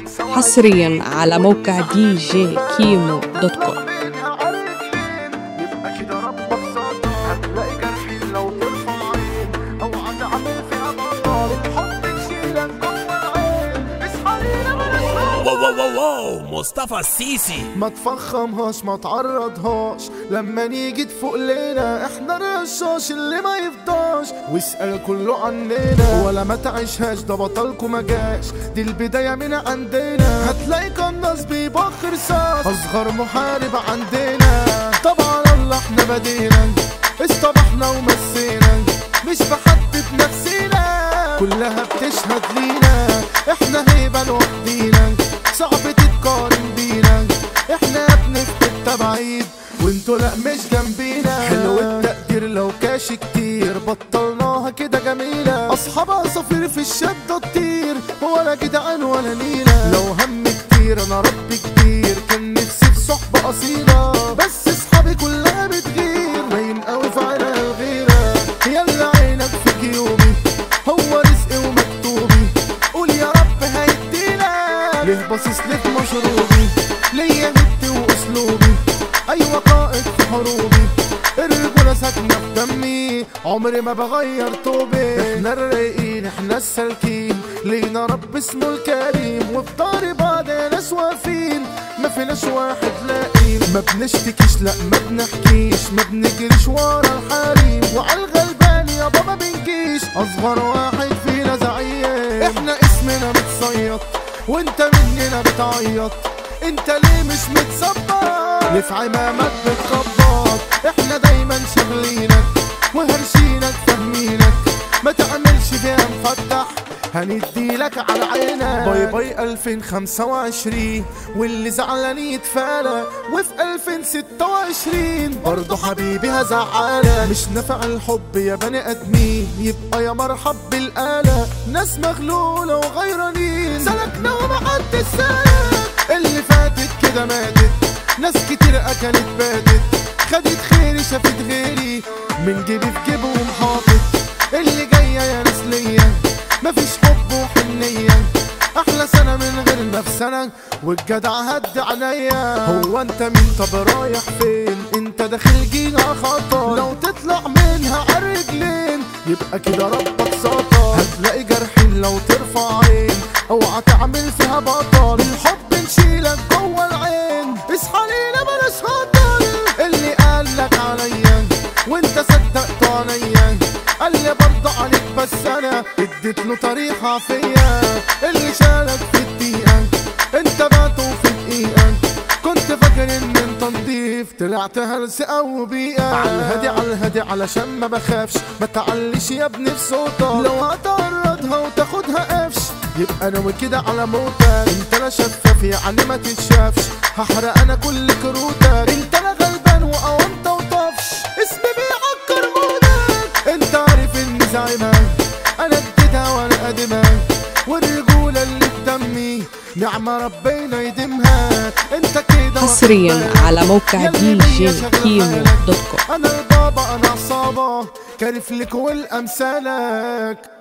حصريا على موقع دي جي كيمو دوت كوم منها عرقين يبقى كده ربك صادق هتلاقي جرحين لو ترفع عين او هتعمل فيها بطال الحب تشيلك جوه العين اصحى لينا بلاش واو واو واو واو مصطفى السيسي ما تفخمهاش ما تعرضهاش لما نيجي تفوق لنا احنا الرشاش اللي ما يفضاش واسأل كله عننا ولا ما تعيشهاش ده بطلكوا ما جاش دي البداية من عندنا هتلاقي قناص بيبخ رصاص اصغر محارب عندنا طبعا الله احنا بدينا اصطبحنا ومسينا مش بحد بنفسنا كلها بتشهد لينا احنا هيبة لوحدينا صعب تتقارن بينا احنا بنفقد بعيد وانتوا لا مش جنبينا حلو التقدير لو كاش كتير بطلناها كده جميلة اصحاب عصافير في الشدة تطير ولا جدعان ولا نيلة لو هم كتير انا ربي كبير كان نفسي في صحبة اصيلة بس اصحابي كلها بتغير باين قوي في عينها الغيرة يلا عينك في جيوبي هو رزقي ومكتوبي قول يا رب هيدينا ليه باصص لك مشروبي ليا هدي واسلوبي ايوه قائد في حروبي الرجولة ساكنة في دمي عمري ما بغير طوبي احنا الرايقين احنا السالكين لينا رب اسمه الكريم وبطاري بعض يا ناس واقفين ما فيناش واحد لاقين ما بنشتكيش لا ما بنحكيش ما بنجريش ورا الحريم وعلى الغلبان يا بابا بنجيش اصغر واحد فينا زعيم احنا اسمنا متصيط وانت مننا بتعيط انت ليه مش متصبر ليه في عمامك بتخبط احنا دايما شغلينك وهرشينك فاهمينك ما تعملش فيها مفتح هنديلك على عينك باي باي 2025 واللي زعلان يتفالى وفي 2026 برضه حبيبي هزعلك مش نفع الحب يا بني ادمين يبقى يا مرحب بالآلة ناس مغلولة وغيرانين سلكنا ومعدي السلك اللي فاتت كده ماتت ناس كتير اكلت باتت خدت خيري شافت غيري من جيبي في جيبه ومحاطط اللي جاية يا ناس ليا مفيش حب وحنية احلى سنة من غير نفسنا والجدع هد عليا هو انت مين طب رايح فين انت داخل جينا خطر لو تطلع منها عالرجلين يبقى كده ربك سطر هتلاقي جرحين لو ترفع عين اوعى تعمل فيها بطل الحب نشيلك جوه العين اصحى لينا بلاش هطل اللي قالك عليا وانت صدقت عليا قال لي برضه عليك بس انا اديت له طريقة فيا اللي شالك في الدقيقة انت بعته في دقيقة كنت فاكر ان انت نضيف طلعت هلس او بيئة على الهادي على الهادي علشان ما بخافش ما تعليش يا ابني في صوتك لو هتعرضها وتاخدها قفش يبقى انا وكده على موتك انت لا شفاف يعني ما تتشافش هحرق انا كل كروتك انت لا غلبان وقوانت وطفش اسمي بيعكر مودك انت عارف اني زعيمك انا اديتها وانا قادمها والرجولة اللي في دمي نعمة ربنا يديمها انت كده حصريا واخد بالك. على موقع يلي دي بيا جي شغل كيمو بالك. دوت كوم انا البابا انا عصابة كارف لك والامثالك